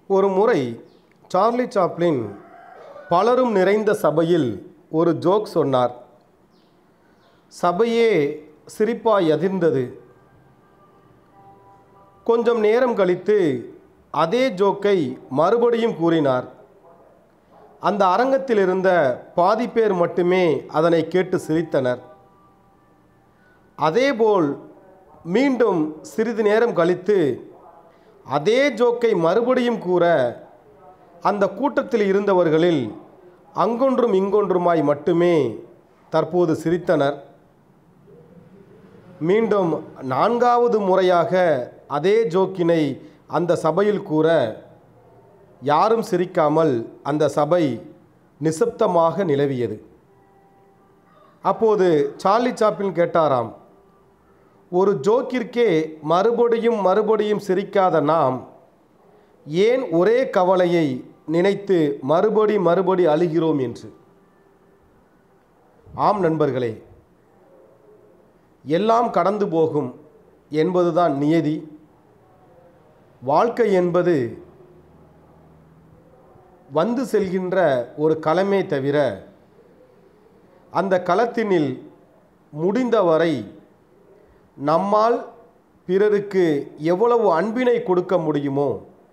ஒரு முறை Charlie Chaplin பலரும் நிறைந்த சபையில் ஒரு ஜோக் சொன்னார் சபையே சிரிப்பாய் அதிர்ந்தது கொஞ்சம் நேரம் கழித்து அதே ஜோக்கை மறுபடியும் கூறினார் அந்த அரங்கத்தில் இருந்த பாதி பேர் மட்டுமே அதனை கேட்டு சிரித்தனர் அதேபோல் மீண்டும் சிறிது நேரம் கழித்து அதே ஜோக்கை மறுபடியும் கூற அந்த கூட்டத்தில் இருந்தவர்களில் அங்கொன்றும் இங்கொன்றுமாய் மட்டுமே தற்போது சிரித்தனர் மீண்டும் நான்காவது முறையாக அதே ஜோக்கினை அந்த சபையில் கூற யாரும் சிரிக்காமல் அந்த சபை நிசப்தமாக நிலவியது அப்போது சார்லி சாப்பின் கேட்டாராம் ஒரு ஜோக்கிற்கே மறுபடியும் மறுபடியும் சிரிக்காத நாம் ஏன் ஒரே கவலையை நினைத்து மறுபடி மறுபடி அழுகிறோம் என்று ஆம் நண்பர்களே எல்லாம் கடந்து போகும் என்பதுதான் நியதி வாழ்க்கை என்பது வந்து செல்கின்ற ஒரு களமே தவிர அந்த களத்தினில் முடிந்தவரை நம்மால் பிறருக்கு எவ்வளவு அன்பினை கொடுக்க முடியுமோ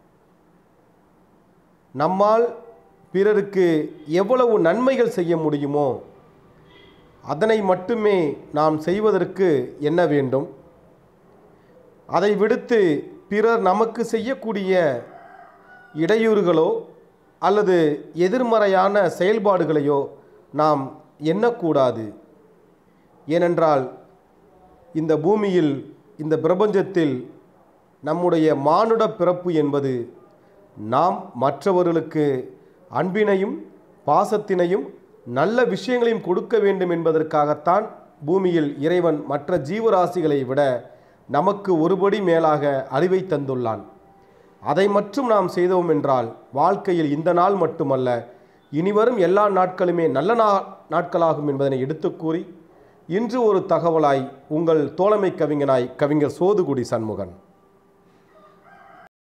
நம்மால் பிறருக்கு எவ்வளவு நன்மைகள் செய்ய முடியுமோ அதனை மட்டுமே நாம் செய்வதற்கு என்ன வேண்டும் அதை விடுத்து பிறர் நமக்கு செய்யக்கூடிய இடையூறுகளோ அல்லது எதிர்மறையான செயல்பாடுகளையோ நாம் எண்ணக்கூடாது ஏனென்றால் இந்த பூமியில் இந்த பிரபஞ்சத்தில் நம்முடைய மானுட பிறப்பு என்பது நாம் மற்றவர்களுக்கு அன்பினையும் பாசத்தினையும் நல்ல விஷயங்களையும் கொடுக்க வேண்டும் என்பதற்காகத்தான் பூமியில் இறைவன் மற்ற ஜீவராசிகளை விட நமக்கு ஒருபடி மேலாக அறிவை தந்துள்ளான் அதை மட்டும் நாம் செய்தோம் என்றால் வாழ்க்கையில் இந்த நாள் மட்டுமல்ல இனிவரும் எல்லா நாட்களுமே நல்ல நா நாட்களாகும் என்பதனை எடுத்து கூறி இன்று ஒரு தகவலாய் உங்கள் தோழமை கவிஞனாய் கவிஞர் சோதுகுடி சண்முகன்